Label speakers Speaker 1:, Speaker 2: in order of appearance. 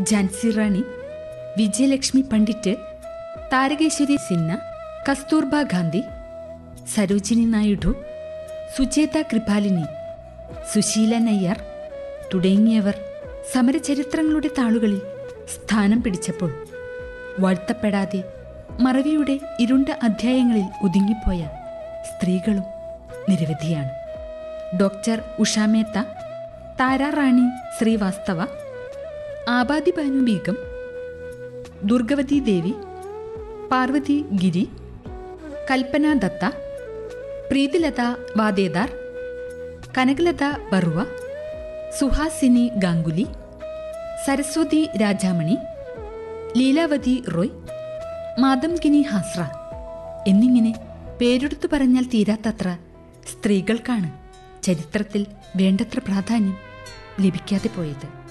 Speaker 1: ഝാൻസി റാണി വിജയലക്ഷ്മി പണ്ഡിറ്റ് താരകേശ്വരി സിന്ന കസ്തൂർബ ഗാന്ധി സരോജിനി നായിഡു സുചേത കൃപാലിനി സുശീല നയ്യർ തുടങ്ങിയവർ സമരചരിത്രങ്ങളുടെ താളുകളിൽ സ്ഥാനം പിടിച്ചപ്പോൾ വാഴ്ത്തപ്പെടാതെ മറവിയുടെ ഇരുണ്ട അധ്യായങ്ങളിൽ ഒതുങ്ങിപ്പോയ സ്ത്രീകളും നിരവധിയാണ് ഡോക്ടർ ഉഷാമേത്ത താരാറാണി ശ്രീവാസ്തവ ആബാദി ബാനു ബീഗം ദുർഗവതി ദേവി പാർവതി ഗിരി കൽപ്പന ദത്ത പ്രീതിലത വാദേദാർ കനകലത ബറുവ സുഹാസിനി ഗാംഗുലി സരസ്വതി രാജാമണി ലീലാവതി റോയ് മാതംഗിനി ഹാസ്ര എന്നിങ്ങനെ പേരെടുത്തു പറഞ്ഞാൽ തീരാത്തത്ര സ്ത്രീകൾക്കാണ് ചരിത്രത്തിൽ വേണ്ടത്ര പ്രാധാന്യം ലഭിക്കാതെ പോയത്